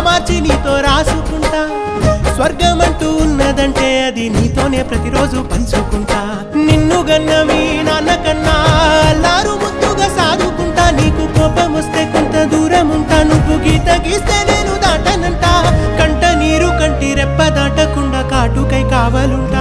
మార్చి నీతో రాసుకుంటా స్వర్గమంటూ ఉన్నదంటే అది నీతోనే ప్రతిరోజు పంచుకుంటా నిన్ను గన్న మీ నాన్న కన్నా అల్లారు ముద్దుగా సాదుకుంటా నీకు కోపం వస్తే కొంత దూరం ఉంటా నువ్వు గీత గీస్తే నేను దాటనంట కంట నీరు కంటి రెప్ప దాటకుండా కాటుకై కావాలుంటా